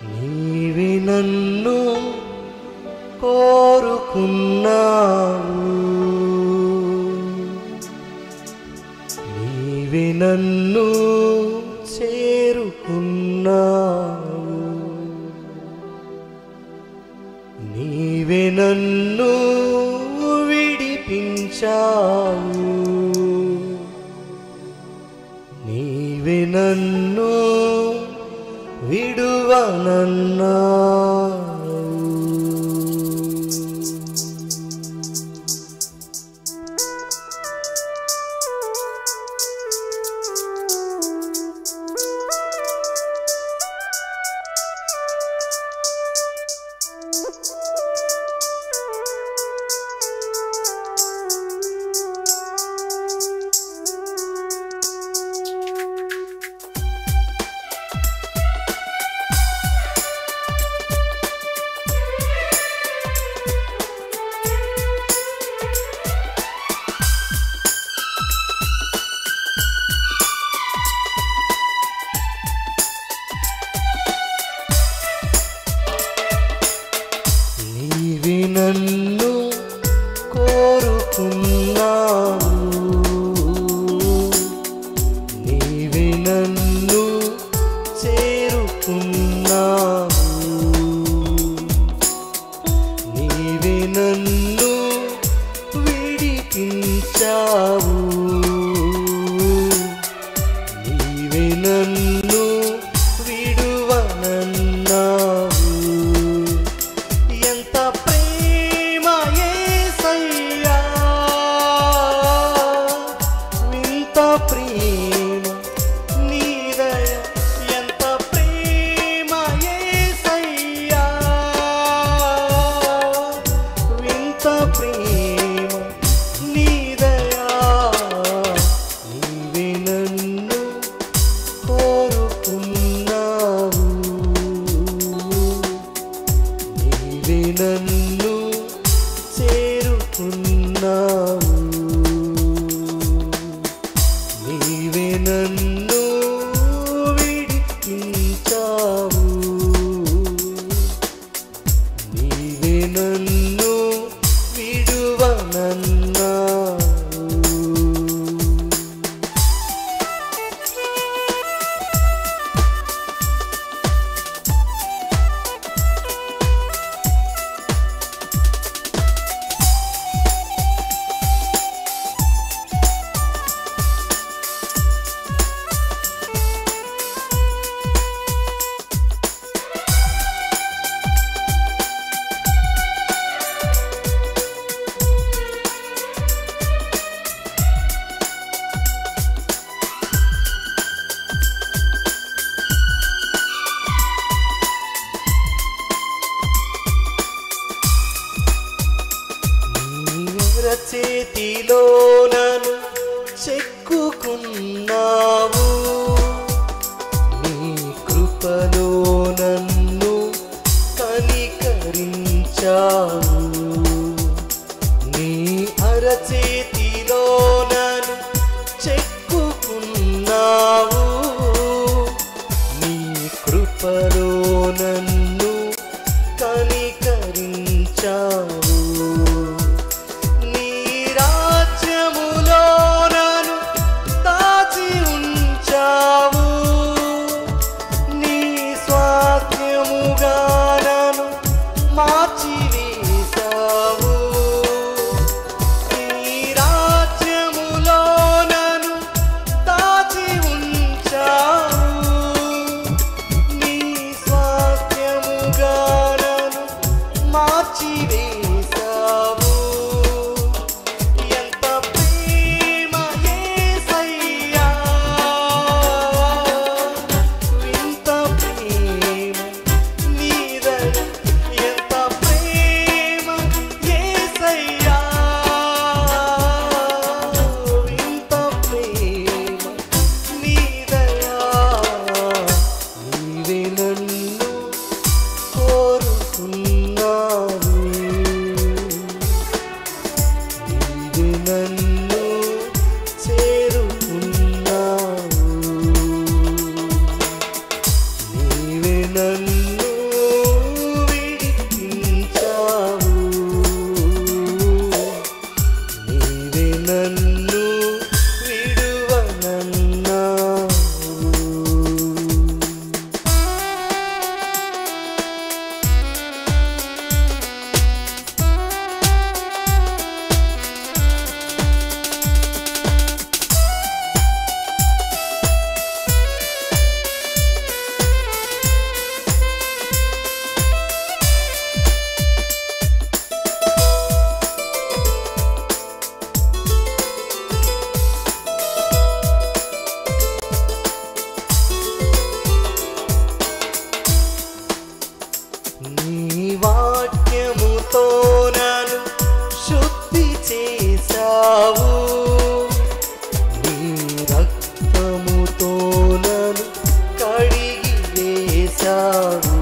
నీవి నన్ను కోరుకున్నావు నీవి నన్ను చేరుకున్నావు నీవే నన్ను విడిపించావు నీవే నన్ను విడువనన్నావు నీవి నన్ను కోరుకున్నావు నీవి నన్ను చేరుకున్నావు నీవి నన్ను విడిపించావు నీవి నన్ను విడువనన్నావు ఎంత ప్రేమ యేసయ్యా వింత ప్రేమ నీదయ ఎంత ప్రేమ యేసయ్యా వింత ప్రేమ నీదయా నీవే నన్ను కోరుకున్నావు నీవే నన్ను చేరుకున్నావు నీవే నన్ను విడిపించావు నీవే నన్ను విడువనన్నావు నీవెవర చేతిలో నన్ను చెక్కుకున్నావు నీ కృపలో నన్ను కనికరించావు నీ అరచేతిలో నన్ను చెక్కుకున్నావు నీ కృపలో నన్ను కనికరించావు నీ రాజ్యములో నన్ను దాచి ఉంచావు నీ స్వాస్థ్యముగా నన్ను మార్చి వేశావు నీ రాజ్యములో నన్ను దాచి ఉంచావు నీ స్వాస్థ్యముగా నన్ను మార్చి వేశావు ఎంత ప్రేమ యేసయ్యా వింత ప్రేమ నీదయ ఎంత ప్రేమ యేసయ్యా వింత ప్రేమ నీదయా నీవే నన్ను కోరుకున్నావు నీవే నన్ను చేరుకున్నావు నీవే నన్ను నీ వాక్యముతో నన్ను శుద్ధి చేశావు నీ రక్తముతో నన్ను కడిగి వేశావు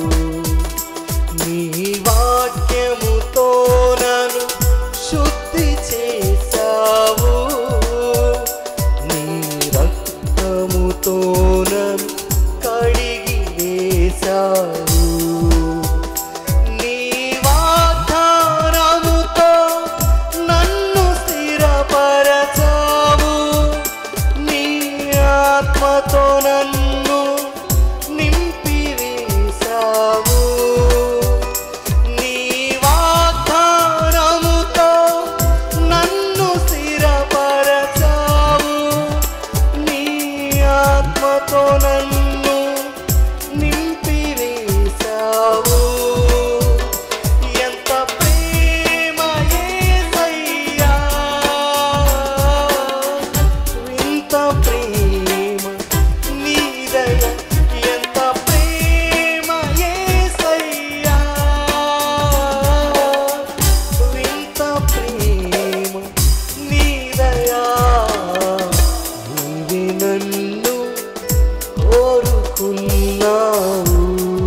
నీ వాక్యముతో నన్ను శుద్ధి చేశావు నీ రక్తముతో నన్ను కడిగి వేశావు నీ వాగ్దానముతో నన్ను స్థిరపరచావు నీ ఆత్మతో నన్ను నింపివేశావు నీ వాగ్దానముతో నన్ను స్థిరపరచావు నీ ఆత్మతో నన్ను నింపివేశావు ఎంత ప్రేమ యేసయ్యా ఇంత ప్రేమ నీ దయ ఎంత ప్రేమ యేసయ్యా ఇంత ప్రేమ నీ దయా నీవే నన్ను కోరుకున్నావు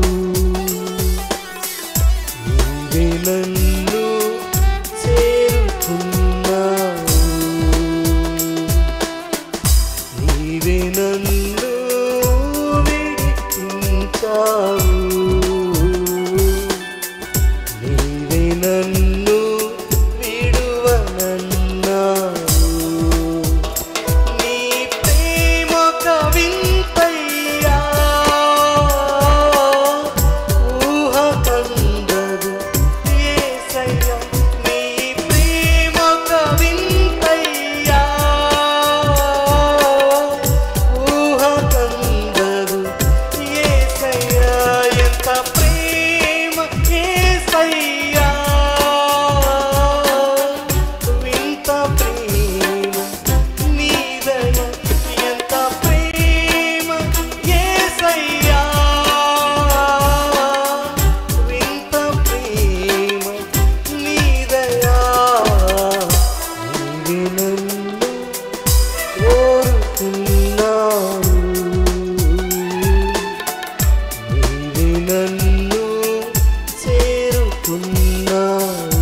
నీవే నన్ను చేరుకున్నావు నీవే నన్ను విడిపించావు నీవే నన్ను విడువనన్నావు నీ ప్రేమ కవింతయ్యా ఊహ కందదు యేసయ్యా నీ ప్రేమ కవింతయ్యా ఊహ కందదు యేసయ్యా ఎంత ప్రేమ యేసయ్యా వింత ప్రేమ నీదయ ఎంత ప్రేమ యేసయ్యా వింత ప్రేమ నీదయా నీవే నన్ను కోరుకున్నావు నీవే నన్ను చేరుకున్నావు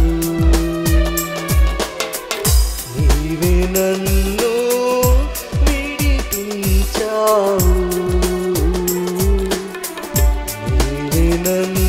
నీవే నన్ను విడిపించావు నీవే నన్ను